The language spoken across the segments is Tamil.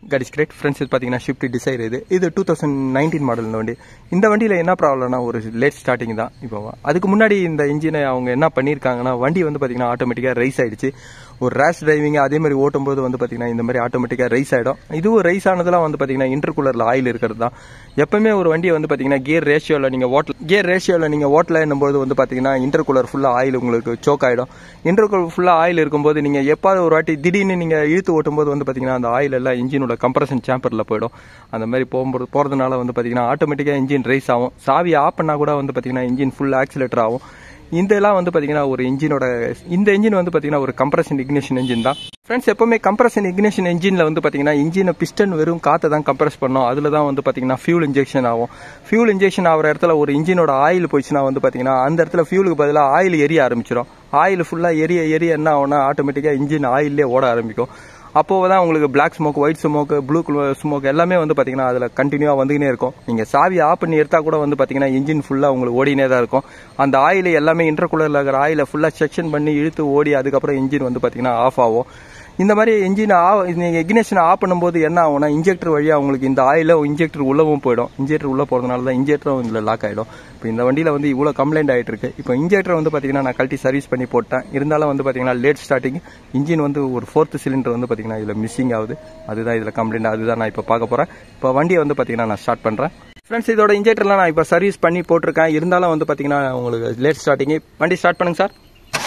கடிஸ் கிரேட் ஃப்ரெண்ட்ஸ் இது பார்த்தீங்கன்னா ஷிஃப்ட் டிசைர் இது இது டூ தௌசண்ட் நைன்டீன் மாடல் இந்த வண்டி இந்த வண்டியில் என்ன ப்ராப்ளம்னா ஒரு லேட் ஸ்டார்டிங் தான் இப்போ அதுக்கு முன்னாடி இந்த இன்ஜினை அவங்க என்ன பண்ணியிருக்காங்கன்னா வண்டி வந்து பார்த்தீங்கன்னா ஆட்டோமேட்டிக்காக ரைஸ் ஆயிடுச்சு ஒரு ரேஷ் டிரைவிங் அதே மாதிரி ஓட்டும்போது வந்து பார்த்தீங்கன்னா இந்த மாதிரி ஆட்டோமேட்டிக்காக ரைஸ் ஆகிடும் இதுவும் ரைஸ் ஆனதெல்லாம் வந்து பார்த்தீங்கன்னா இன்டர்கூலரில் ஆயில் இருக்கிறது தான் எப்பவுமே ஒரு வண்டியை வந்து பார்த்தீங்கன்னா கியர் ரேஷியோவில் நீங்கள் ஓட்டல் கியர் ரேஷியோவில் நீங்கள் ஓட்டல என்னும்போது வந்து பார்த்தீங்கன்னா இன்டர்கூலர் ஃபுல்லாக ஆயில் உங்களுக்கு சோக் ஆகிடும் இன்டர்கூலர் ஃபுல்லாக ஆயில் இருக்கும்போது நீங்கள் எப்பாவது ஒரு வாட்டி திடீர்னு நீங்கள் இழுத்து ஓட்டும்போது வந்து பார்த்தீங்கன்னா அந்த ஆயில் எல்லாம் இன்ஜினோட கம்ப்ரஷன் சேம்பரில் போயிடும் அந்த மாதிரி போகும்போது போகிறதுனால வந்து பார்த்தீங்கன்னா ஆட்டோமேட்டிக்காக இன்ஜின் ரைஸ் ஆகும் சாவி ஆஃப் பண்ணால் கூட வந்து பார்த்தீங்கன்னா இன்ஜின் ஃபுல் ஆக்சிலேட்டர் ஆகும் இதெல்லாம் வந்து பார்த்தீங்கன்னா ஒரு இன்ஜினோட இந்த இன்ஜின் வந்து பார்த்தீங்கன்னா ஒரு கம்ப்ரஷன் இக்னிஷன் இன்ஜின் தான் ஃப்ரெண்ட்ஸ் எப்பவுமே கம்ப்ரஷன் இக்னிஷன் இன்ஜினில் வந்து பார்த்தீங்கன்னா இன்ஜினை பிஸ்டன் வெறும் காற்றை தான் கம்ப்ரஸ் பண்ணோம் அதில் தான் வந்து பார்த்தீங்கன்னா ஃபியூல் இன்ஜெக்ஷன் ஆகும் ஃபியூல் இன்ஜெக்ஷன் ஆகிற இடத்துல ஒரு இன்ஜினோட ஆயில் போயிடுச்சுன்னா வந்து பார்த்தீங்கன்னா அந்த இடத்துல ஃபியூலுக்கு பதிலாக ஆயில் எரிய ஆரம்பிச்சிடும் ஆயில் ஃபுல்லாக எரிய எரிய என்ன ஆகும்னா ஆட்டோமேட்டிக்காக இன்ஜின் ஆயிலே ஓட ஆரம்பிக்கும் அப்போ தான் உங்களுக்கு black smoke white smoke blue smoke எல்லாமே வந்து பார்த்தீங்கன்னா அதில் கண்டினியூவாக வந்துக்கினே இருக்கும் நீங்கள் சாவி ஆஃப் பண்ணி எடுத்தால் கூட வந்து பார்த்தீங்கன்னா இன்ஜின் ஃபுல்லாக உங்களுக்கு ஓடினே தான் இருக்கும் அந்த ஆயில் எல்லாமே இன்டர்குலரில் இருக்கிற ஆயிலை ஃபுல்லாக செக்ஷன் பண்ணி இழுத்து ஓடி அதுக்கப்புறம் இன்ஜின் வந்து பார்த்தீங்கன்னா ஆஃப் ஆகும் இந்த மாதிரி இன்ஜின் ஆ நீங்கள் இக்னேஷன் ஆஃப் பண்ணும்போது என்ன ஆகும்னா இன்ஜெக்டர் வழியாக உங்களுக்கு இந்த ஆயில இன்ஜெக்டர் உள்ளவும் போயிடும் இன்ஜெக்டர் உள்ளே போகிறதுனால தான் இன்ஜெக்டரும் இதில் லாக் ஆகிடும் இப்போ இந்த வண்டியில் வந்து இவ்வளோ கம்ப்ளைண்ட் ஆகிட்டு இருக்கு இப்போ இன்ஜெக்டர் வந்து பார்த்தீங்கன்னா நான் கழட்டி சர்வீஸ் பண்ணி போட்டேன் இருந்தாலும் வந்து பார்த்தீங்கன்னா லேட் ஸ்டார்டிங் இன்ஜின் வந்து ஒரு ஃபோர்த் சிலிண்டர் வந்து பார்த்தீங்கன்னா இதில் மிஸ்ஸிங் ஆகுது அதுதான் இதில் கம்ப்ளைண்ட் அதுதான் நான் இப்போ பார்க்க போகிறேன் இப்போ வண்டியை வந்து பார்த்தீங்கன்னா நான் ஸ்டார்ட் பண்ணுறேன் ஃப்ரெண்ட்ஸ் இதோட இன்ஜெக்டர்லாம் நான் இப்போ சர்வீஸ் பண்ணி போட்டிருக்கேன் இருந்தாலும் வந்து பார்த்தீங்கன்னா உங்களுக்கு லேட் ஸ்டார்டிங் வண்டி ஸ்டார்ட் பண்ணுங்க சார்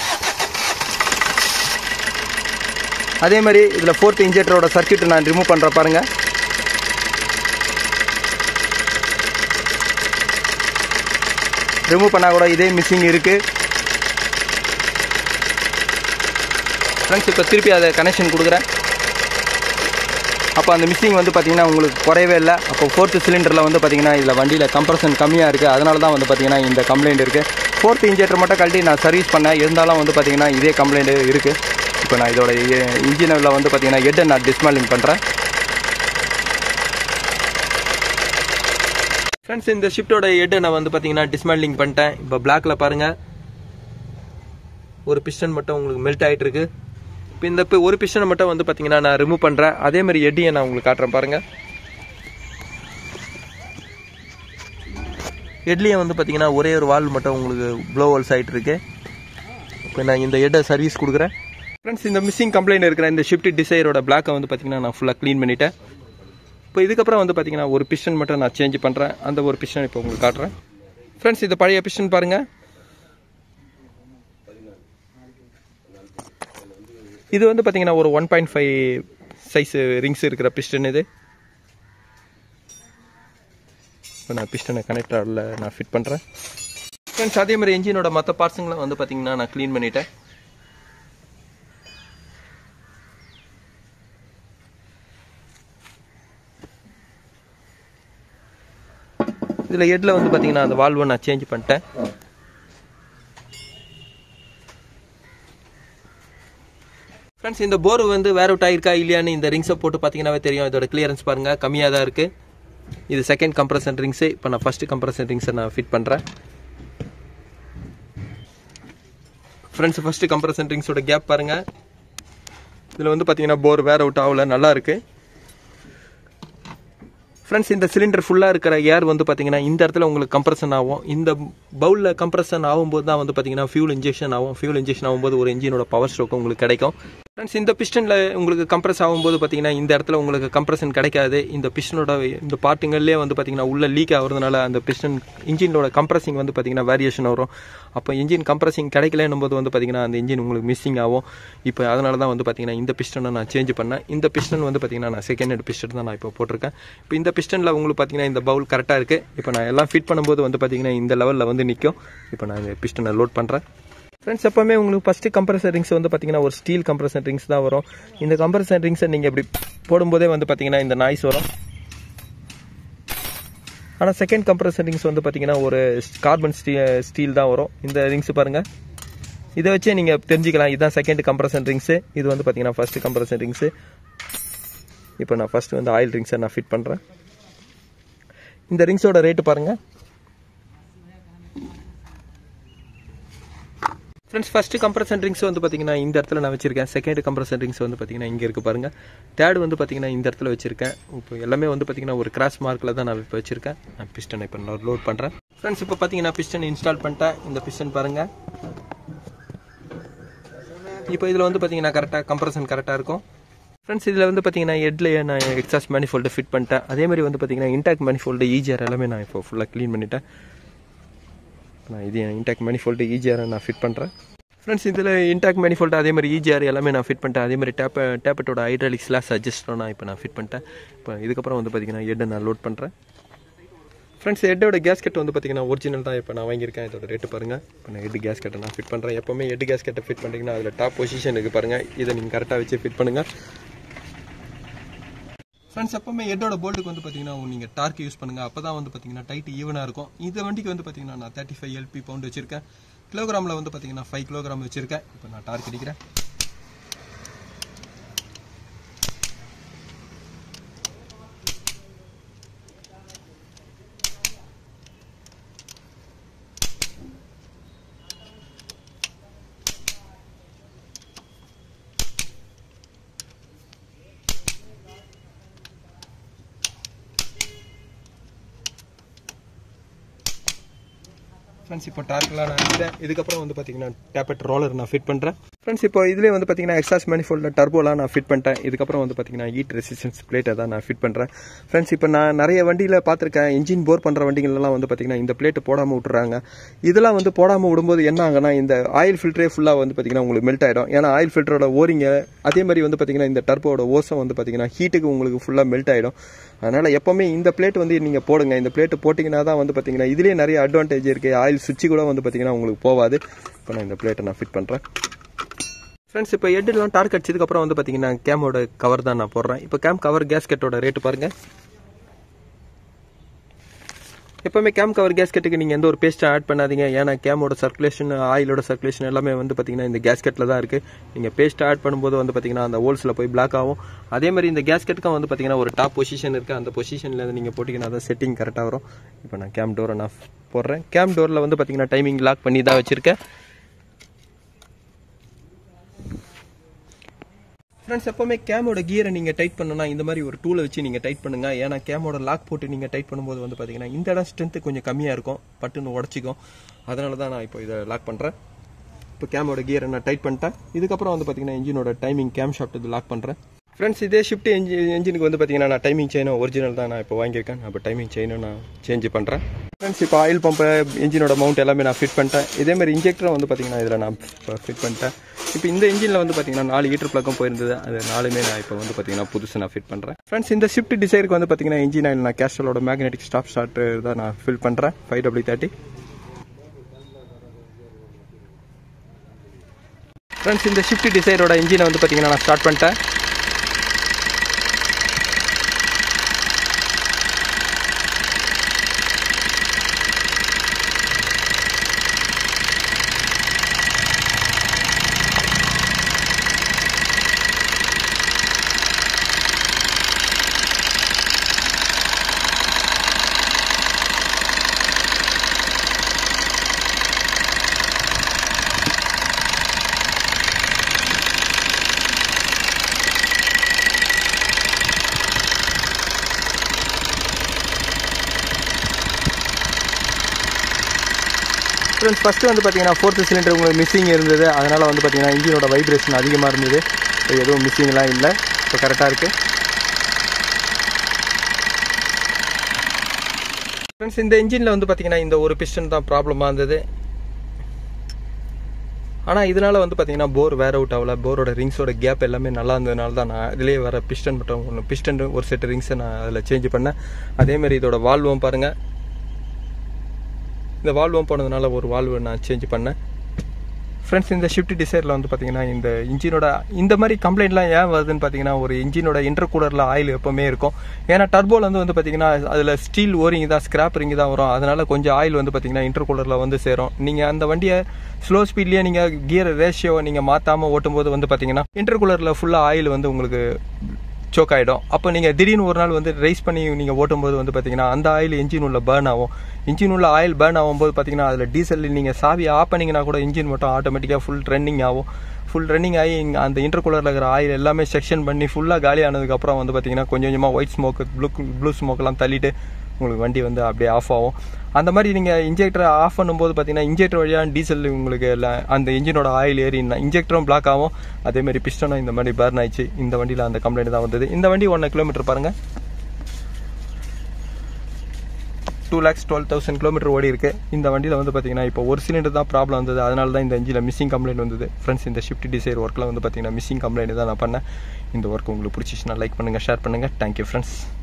அதே மாதிரி இதில் ஃபோர்த் இன்ஜெக்டரோட சர்க்கியூட் நான் ரிமூவ் பண்ணுற பாருங்க ரிமூவ் பண்ணால் கூட இதே மிஸ்ஸிங் இருக்குது ஃப்ரெண்ட்ஸ் இப்போ திருப்பி அதை கனெக்ஷன் கொடுக்குறேன் அப்போ அந்த மிஸ்ஸிங் வந்து பார்த்தீங்கன்னா உங்களுக்கு குறையவே இல்லை அப்போ ஃபோர்த்து சிலிண்டரில் வந்து பார்த்தீங்கன்னா இதில் வண்டியில் கம்ப்ரஷன் கம்மியாக இருக்குது அதனால தான் வந்து பார்த்தீங்கன்னா இந்த கம்ப்ளைண்ட் இருக்குது ஃபோர்த் இன்ஜெக்டர் மட்டும் கழட்டி நான் சர்வீஸ் பண்ணேன் இருந்தாலும் வந்து பார்த்தீங்கன்னா இதே கம்ப்ளைண்ட் இருக்குது இப்போ நான் இதோட இன்ஜினில் வந்து பார்த்தீங்கன்னா ஹெட்டை நான் டிஸ்மாலிங் பண்ணுறேன் ஃப்ரெண்ட்ஸ் இந்த ஷிஃப்ட்டோட ஹெட்டை நான் வந்து பார்த்தீங்கன்னா டிஸ்மாலிங் பண்ணிட்டேன் இப்போ பிளாக்ல பாருங்கள் ஒரு பிஸ்டன் மட்டும் உங்களுக்கு மெல்ட் ஆகிட்டு இருக்கு இப்போ இந்த இப்போ ஒரு பிஸ்டனை மட்டும் வந்து பார்த்தீங்கன்னா நான் ரிமூவ் பண்ணுறேன் அதே மாதிரி ஹெட்டையை நான் உங்களுக்கு காட்டுறேன் பாருங்கள் ஹெட்லேயே வந்து பார்த்தீங்கன்னா ஒரே ஒரு வால் மட்டும் உங்களுக்கு ப்ளோ ஹோல்ஸ் ஆகிட்டு இருக்கு இப்போ நான் இந்த ஹெட்டை சர்வீஸ் கொடுக்குறேன் ஃப்ரெண்ட்ஸ் இந்த மிஸ்ஸிங் கம்ப்ளைண்ட் இருக்கிற இந்த ஷிஃப்ட் டிசைரோட பிளாக்கை வந்து பார்த்தீங்கன்னா நான் ஃபுல்லாக க்ளீன் பண்ணிட்டேன் இப்போ இதுக்கப்புறம் வந்து பார்த்தீங்கன்னா ஒரு பிஸ்டன் மட்டும் நான் சேஞ்ச் பண்ணுறேன் அந்த ஒரு பிஸ்டன் இப்போ உங்களுக்கு காட்டுறேன் ஃப்ரெண்ட்ஸ் இது பழைய பிஸ்டன் பாருங்கள் இது வந்து பார்த்தீங்கன்னா ஒரு one point five size rings இருக்கிற பிஸ்டன் இது இப்போ நான் பிஸ்டனை கனெக்டரில் நான் ஃபிட் பண்ணுறேன் ஃப்ரெண்ட்ஸ் அதே மாதிரி என்ஜினோட மற்ற பார்ட்ஸுங்களை வந்து பார்த்தீங்கன்னா நான் க்ளீன் பண்ணிட்டேன் இதில் ஹெட்டில் வந்து பார்த்தீங்கன்னா அந்த வால்வை நான் சேஞ்ச் பண்ணிட்டேன் ஃப்ரெண்ட்ஸ் இந்த போர் வந்து வேர் அவுட் ஆயிருக்கா இல்லையான்னு இந்த ரிங்ஸை போட்டு பார்த்தீங்கன்னாவே தெரியும் இதோட கிளியரன்ஸ் பாருங்கள் கம்மியாக தான் இருக்குது இது செகண்ட் கம்ப்ரஷன் ரிங்ஸு இப்போ நான் ஃபஸ்ட்டு கம்ப்ரஷன் ரிங்ஸை நான் ஃபிட் பண்ணுறேன் ஃப்ரெண்ட்ஸ் ஃபஸ்ட்டு கம்ப்ரஷன் ரிங்ஸோட கேப் பாருங்கள் இதில் வந்து பார்த்தீங்கன்னா போர் வேர் அவுட் ஆகல நல்லா இருக்குது ஃப்ரெண்ட்ஸ் இந்த சிலிண்டர் ஃபுல்லாக இருக்கிற ஏர் வந்து பார்த்தீங்கன்னா இந்த இடத்துல உங்களுக்கு கம்ப்ரஷன் ஆகும் இந்த பவுலில் கம்ப்ரஷன் ஆகும்போது தான் வந்து பார்த்தீங்கன்னா ஃபியூல் இன்ஜெக்ஷன் ஆகும் ஃபியூல் இன்ஜெக்ஷன் ஆகும்போது ஒரு இன்ஜினோட பவர் ஸ்ட்ரோக் உங்களுக்கு கிடைக்கும் ஃப்ரெண்ட்ஸ் இந்த பிஸ்டனில் உங்களுக்கு கம்ப்ரஸ் ஆகும்போது பார்த்தீங்கன்னா இந்த இடத்துல உங்களுக்கு கம்ப்ரஷன் கிடைக்காது இந்த பிஸ்டனோட இந்த பார்ட்டுங்கள்லேயே வந்து பார்த்தீங்கன்னா உள்ள லீக் ஆகுறதுனால அந்த பிஸ்டன் இன்ஜினோட கம்ப்ரஸிங் வந்து பார்த்தீங்கன்னா வேரியேஷன் வரும் அப்போ இன்ஜின் கம்ப்ரஸிங் கிடைக்கலன்னும் போது வந்து பார்த்தீங்கன்னா அந்த இன்ஜின் உங்களுக்கு மிஸ்ஸிங் ஆகும் இப்போ அதனால தான் வந்து பார்த்தீங்கன்னா இந்த பிஸ்டனை நான் சேஞ்ச் பண்ணேன் இந்த பிஸ்டன் வந்து பார்த்தீங்கன்னா நான் செகண்ட் ஹெட் பிஸ்டன் தான் நான் இப்போ போட்டிருக்கேன் இப்போ இந்த பிஸ்டனில் உங்களுக்கு பார்த்தீங்கன்னா இந்த பவுல் கரெக்டாக இருக்குது இப்போ நான் எல்லாம் ஃபிட் பண்ணும்போது வந்து பார்த்தீங்கன்னா இந்த லெவலில் வந்து நிற்கும் இப்போ நான் இந்த பிஸ்டனை லோட் பண்ணுறேன் ஃப்ரெண்ட்ஸ் எப்பவுமே உங்களுக்கு ஃபஸ்ட்டு கம்ப்ரஸர் ரிங்ஸ் வந்து பார்த்தீங்கன்னா ஒரு ஸ்டீல் கம்ப்ரஸர் ரிங்ஸ் தான் வரும் இந்த கம்ப்ரஸர் ரிங்ஸை நீங்கள் இப்படி போடும்போதே வந்து பார்த்தீங்கன்னா இந்த நாய்ஸ் வரும் ஆனால் செகண்ட் கம்ப்ரஸர் ரிங்ஸ் வந்து பார்த்தீங்கன்னா ஒரு கார்பன் ஸ்டீ ஸ்டீல் தான் வரும் இந்த ரிங்ஸ் பாருங்கள் இதை வச்சே நீங்கள் தெரிஞ்சுக்கலாம் இதுதான் செகண்ட் கம்ப்ரஸர் ரிங்ஸு இது வந்து பார்த்தீங்கன்னா ஃபஸ்ட்டு கம்ப்ரஸர் ரிங்ஸு இப்போ நான் ஃபஸ்ட்டு வந்து ஆயில் ரிங்ஸை நான் ஃபிட் பண்ணுறேன் இந்த ரிங்ஸோட ரேட்டு பாருங்கள் ஃப்ரெண்ட்ஸ் ஃபர்ஸ்ட் கம்ப்ரஷன் ரிங்ஸ் வந்து பார்த்தீங்கன்னா இந்த இடத்துல நான் வச்சிருக்கேன் செகண்ட் கம்ப்ரஷன் ரிங்ஸ் வந்து பார்த்தீங்கன்னா இங்கே இருக்கு பாருங்க தேர்ட் வந்து பார்த்தீங்கன்னா இந்த இடத்துல வச்சிருக்கேன் இப்போ எல்லாமே வந்து பார்த்தீங்கன்னா ஒரு கிராஸ் மார்க்கில் தான் நான் இப்போ வச்சிருக்கேன் நான் பிஸ்டன் இப்போ நான் லோட் பண்ணுறேன் ஃப்ரெண்ட்ஸ் இப்போ பார்த்தீங்கன்னா பிஸ்டன் இன்ஸ்டால் பண்ணிட்டேன் இந்த பிஸ்டன் பாருங்க இப்போ இதில் வந்து பார்த்தீங்கன்னா கரெக்டாக கம்ப்ரஷன் கரெக்டாக இருக்கும் ஃப்ரெண்ட்ஸ் இதில் வந்து பார்த்தீங்கன்னா ஹெட்லேயே நான் எக்ஸாஸ்ட் மேனிஃபோல்டு ஃபிட் பண்ணிட்டேன் அதே மாதிரி வந்து பார்த்தீங்கன்னா இன்டாக் மேனிஃபோல்டு ஈஜிஆர் எல்லாமே நான் இப்போ ஃபுல்லாக க்ளீன் பண்ணிட்டேன் நான் இது இன்டாக் மேனிஃபோல்டு ஈஜிஆரை நான் ஃபிட் பண்ணுறேன் ஃப்ரெண்ட்ஸ் இதில் இன்டாக் மேனிஃபோல்டு அதே மாதிரி ஈஜிஆர் எல்லாமே நான் ஃபிட் பண்ணிட்டேன் அதே மாதிரி டேப்ப டேப்பட்டோட ஹைட்ராலிக் ஸ்லாஸ் அட்ஜஸ்டரும் நான் இப்போ நான் ஃபிட் பண்ணிட்டேன் இப்போ இதுக்கப்புறம் வந்து பார்த்தீங்கன்னா ஹெட்டை நான் லோட் பண்ணுறேன் ஃப்ரெண்ட்ஸ் ஹெட்டோட கேஸ்கெட் வந்து பார்த்தீங்கன்னா ஒரிஜினல் தான் இப்போ நான் வாங்கியிருக்கேன் இதோட ரேட்டு பாருங்கள் இப்போ நான் ஹெட் கேஸ்கெட்டை நான் ஃபிட் பண்ணுறேன் எப்போவுமே ஹெட் கேஸ்கெட்டை ஃபிட் பண்ணிட்டீங்கன்னா அதில் டாப் பொசிஷன் இருக்குது பாருங்கள் இதை நீங்கள் கரெக்டாக வச்சு ஃபிட் பண்ணுங்கள் ஃப்ரெண்ட்ஸ் எப்பவுமே ஹெட்டோட போல்ட்டுக்கு வந்து பார்த்தீங்கன்னா நீங்கள் டார்க் யூஸ் பண்ணுங்கள் அப்போ தான் வந்து பார்த்தீங்கன்னா டைட் ஈவனாக இருக்கும் இந்த வண்டிக்கு வந்து பார்த்தீங்கன்னா நான் தேர்ட்டி ஃபைவ் எல்பி பவுண்ட் வச்சிருக்கேன் கிலோகிராமில் வந்து பார்த்தீங்கன்னா ஃபைவ் கிலோகிராம் வச்சிருக்கேன் இப்போ நான் டார்க் அடிக்கிறேன் ஃப்ரெண்ட்ஸ் இப்போ டார்க்லாம் நான் அடிச்சிட்டேன் இதுக்கப்புறம் வந்து பார்த்தீங்கன்னா டேப்பட் ரோலர் நான் ஃபிட் பண்ணுறேன் ஃப்ரெண்ட்ஸ் இப்போ இதுலேயே வந்து பார்த்தீங்கன்னா எக்ஸாஸ் மேனிஃபோல்டில் டர்போலாம் நான் ஃபிட் பண்ணிட்டேன் இதுக்கப்புறம் வந்து பார்த்தீங்கன்னா ஹீட் ரெசிஸ்டன்ஸ் பிளேட்டை தான் நான் ஃபிட் பண்ணுறேன் ஃப்ரெண்ட்ஸ் இப்போ நான் நிறைய வண்டியில் பார்த்துருக்கேன் இன்ஜின் போர் பண்ணுற வண்டிகள்லாம் வந்து பார்த்தீங்கன்னா இந்த பிளேட்டு போடாமல் விட்டுறாங்க இதெல்லாம் வந்து போடாமல் விடும்போது என்ன ஆகுனா இந்த ஆயில் ஃபில்டரே ஃபுல்லாக வந்து பார்த்தீங்கன்னா உங்களுக்கு மெல்ட் ஆகிடும் ஏன்னா ஆயில் ஃபில்டரோட ஓரிங்க அதே மாதிரி வந்து பார்த்தீங்கன்னா இந்த டர்போட ஓசம் வந்து பார்த்தீங்கன்னா ஹீட்டுக்கு உங்களுக்கு ஃபுல்லாக மெல்ட் ஆகிடும் அதனால் எப்போவுமே இந்த பிளேட் வந்து நீங்கள் போடுங்க இந்த பிளேட் போட்டிங்கன்னா தான் வந்து பார்த்தீங்கன்னா இதுலேயே நிறைய அட்வான்டேஜ் இருக்குது ஆயில் சுவிட்சு கூட வந்து பார்த்தீங்கன்னா உங்களுக்கு போகாது இப்போ நான் இந்த பிளேட்டை நான் ஃபிட் பண்ணுறேன் ஃப்ரெண்ட்ஸ் இப்போ ஹெட்லாம் டார்க் அடிச்சதுக்கப்புறம் வந்து பார்த்தீங்கன்னா கேமோட கவர் தான் நான் போடுறேன் இப்போ கேம் கவர் கேஸ்கெட்டோட ரேட்டு பாருங்கள் எப்போவுமே கேம் கவர் கேஸ்கெட்டுக்கு நீங்கள் எந்த ஒரு பேஸ்ட்டும் ஆட் பண்ணாதீங்க ஏன்னா கேமோட சர்க்குலேஷன் ஆயிலோட சர்க்குலேஷன் எல்லாமே வந்து பார்த்தீங்கன்னா இந்த கேஸ்கெட்டில் தான் இருக்குது நீங்கள் பேஸ்ட் ஆட் பண்ணும்போது வந்து பார்த்தீங்கன்னா அந்த ஹோல்ஸில் போய் பிளாக் ஆகும் அதே மாதிரி இந்த கேஸ்கெட்டுக்கும் வந்து பார்த்தீங்கன்னா ஒரு டாப் பொசிஷன் இருக்குது அந்த பொசிஷனில் நீங்கள் போட்டிங்கன்னா தான் செட்டிங் கரெக்டாக வரும் இப்போ நான் கேம் டோரை நான் போடுறேன் கேம் டோரில் வந்து பார்த்தீங்கன்னா டைமிங் லாக் பண்ணி தான் வச்சுருக்கேன் ஃப்ரெண்ட்ஸ் எப்போவுமே கேமோட கியரை நீங்கள் டைட் பண்ணணும்னா இந்த மாதிரி ஒரு டூலை வச்சு நீங்கள் டைட் பண்ணுங்க ஏன்னா கேமோட லாக் போட்டு நீங்கள் டைட் பண்ணும்போது வந்து பார்த்தீங்கன்னா இந்த இடம் ஸ்ட்ரென்த்து கொஞ்சம் கம்மியாக இருக்கும் பட்டுன்னு உடச்சிக்கும் அதனால தான் நான் இப்போ இதை லாக் பண்ணுறேன் இப்போ கேமோட கியரை நான் டைட் பண்ணிட்டேன் இதுக்கப்புறம் வந்து பார்த்தீங்கன்னா இன்ஜினோட டைமிங் கேம் ஷாஃப்ட் இது லாக் பண்ணுறேன் ஃப்ரெண்ட்ஸ் இதே ஷிஃப்ட் என்ஜி என்ஜினுக்கு வந்து பார்த்தீங்கன்னா நான் டைமிங் செயினும் ஒரிஜினல் தான் நான் இப்போ வாங்கியிருக்கேன் நான் இப்போ டைமிங் செயினும் நான் சேஞ்ச் பண்ணுறேன் ஃப்ரெண்ட்ஸ் இப்போ ஆயில் பம்பு இன்ஜினோட மவுண்ட் எல்லாமே நான் ஃபிட் பண்ணிட்டேன் இதே மாதிரி இன்ஜெக்டரும் வந்து பார்த்தீங்கன்னா இதில் நான் ஃபிட் பண்ணிட்டேன் இப்போ இந்த இன்ஜினில் வந்து பார்த்தீங்கன்னா நாலு ஹீட்டர் ப்ளக்கும் போயிருந்தது அது நாலுமே நான் இப்போ வந்து பார்த்தீங்கன்னா புதுசு நான் ஃபிட் பண்ணுறேன் ஃப்ரெண்ட்ஸ் இந்த ஷிஃப்ட் டிசைருக்கு வந்து பார்த்தீங்கன்னா இன்ஜின் ஆயில் நான் கேஸ்டலோட மேக்னெட்டிக் ஸ்டாப் ஸ்டார்ட் தான் நான் ஃபில் பண்ணுறேன் ஃபைவ் டபிள்யூ தேர்ட்டி ஃப்ரெண்ட்ஸ் இந்த ஷிஃப்ட் டிசைரோட இன்ஜினை வந்து பார்த்தீங்கன்னா நான் ஸ்டார்ட் பண்ணிட்டேன் ஃப்ரெண்ட்ஸ் ஃபஸ்ட்டு வந்து பார்த்தீங்கன்னா ஃபோர்த்து சிலிண்டர் உங்களுக்கு மிஸ்ஸிங் இருந்தது அதனால் வந்து பார்த்தீங்கன்னா இன்ஜினோட வைப்ரேஷன் அதிகமாக இருந்தது இப்போ எதுவும் மிஸ்ஸிங்லாம் இல்லை இப்போ கரெக்டாக இருக்குது ஃப்ரெண்ட்ஸ் இந்த இன்ஜினில் வந்து பார்த்தீங்கன்னா இந்த ஒரு பிஸ்டன் தான் ப்ராப்ளமாக இருந்தது ஆனால் இதனால் வந்து பார்த்தீங்கன்னா போர் வேர் அவுட் ஆகல போரோட ரிங்ஸோட கேப் எல்லாமே நல்லா இருந்ததுனால தான் நான் இதிலே வர பிஸ்டன் மட்டும் ஒன்று பிஸ்டன் ஒரு செட் ரிங்ஸை நான் அதில் சேஞ்ச் பண்ணேன் அதேமாரி இதோட வால்வும் பாருங்கள் இந்த வால்வும் போனதுனால ஒரு வால்வு நான் சேஞ்ச் பண்ணேன் ஃப்ரெண்ட்ஸ் இந்த ஷிஃப்ட் டிசைரில் வந்து பார்த்தீங்கன்னா இந்த இன்ஜினோட இந்த மாதிரி கம்ப்ளைண்ட்லாம் ஏன் வருதுன்னு பார்த்தீங்கன்னா ஒரு இன்ஜினோட இன்டர் கூலரில் ஆயில் எப்போவுமே இருக்கும் ஏன்னா டர்போவில் வந்து வந்து பார்த்தீங்கன்னா அதில் ஸ்டீல் ஓரிங் தான் ஸ்கிராப் ரிங் தான் வரும் அதனால கொஞ்சம் ஆயில் வந்து பார்த்தீங்கன்னா இன்டர் கூலரில் வந்து சேரும் நீங்கள் அந்த வண்டியை ஸ்லோ ஸ்பீட்லேயே நீங்கள் கியர் ரேஷியோவை நீங்கள் மாற்றாமல் ஓட்டும்போது வந்து பார்த்தீங்கன்னா இன்டர் கூலரில் ஃபுல்லாக ஆயில் வந்து உங்களுக்கு சோக் ஆகிடும் அப்போ நீங்கள் திடீர்னு ஒரு நாள் வந்து ரைஸ் பண்ணி நீங்கள் ஓட்டும்போது வந்து பார்த்தீங்கன்னா அந்த ஆயில் இன்ஜின் உள்ள பேர்ன் ஆகும் இன்ஜின் உள்ள ஆயில் பேர்ன் ஆகும்போது பார்த்தீங்கன்னா அதில் டீசல் நீங்கள் சாவி ஆஃப் பண்ணிங்கன்னா கூட இன்ஜின் மட்டும் ஆட்டோமேட்டிக்காக ஃபுல் ரன்னிங் ஆகும் ஃபுல் ரன்னிங் ஆகி இங்க அந்த இன்டர்கூலரில் இருக்கிற ஆயில் எல்லாமே செக்ஷன் பண்ணி ஃபுல்லாக காலி ஆனதுக்கப்புறம் வந்து பார்த்தீங்கன்னா கொஞ்சம் கொஞ்சமாக ஒயிட் ஸ்மோக் ப்ளூ ப்ளூ ஸ்மோக்கெல்லாம் தள்ளிட்டு உங்களுக்கு வண்டி வந்து அப்படியே ஆஃப் ஆகும் அந்த மாதிரி நீங்கள் இன்ஜெக்டரை ஆஃப் பண்ணும்போது பார்த்தீங்கன்னா இன்ஜெக்டர் வழியாக டீசல் உங்களுக்கு எல்லாம் அந்த இன்ஜினோட ஆயில் ஏறி இன்ஜெக்டரும் பிளாக் ஆகும் அதே மாதிரி பிஸ்டனும் இந்த மாதிரி பர்ன் ஆயிடுச்சு இந்த வண்டியில் அந்த கம்ப்ளைண்ட் தான் வந்தது இந்த வண்டி ஒன்றரை கிலோமீட்டர் பாருங்கள் two lakhs twelve thousand kilometre ஓடி இருக்கு இந்த வண்டியில் வந்து பார்த்தீங்கன்னா இப்போ ஒரு சிலிண்டர் தான் ப்ராப்ளம் வந்தது அதனால தான் இந்த இன்ஜினில் மிஸ்ஸிங் கம்ப்ளைண்ட் வந்தது ஃப்ரெண்ட்ஸ் இந்த ஷிஃப்ட் டிசைர் ஒர்க்கில் வந்து பார்த்தீங்கன்னா மிஸ்ஸிங் கம்ப்ளைண்ட் தான் நான் பண்ணேன் இந்த ஒர்க் உங்களுக்கு பிடிச்சிச்சுன்னா லைக் பண்ணுங்கள் ஷேர் பண்ணுங்கள் தேங்க்யூ ஃப்ரெண்ட்ஸ்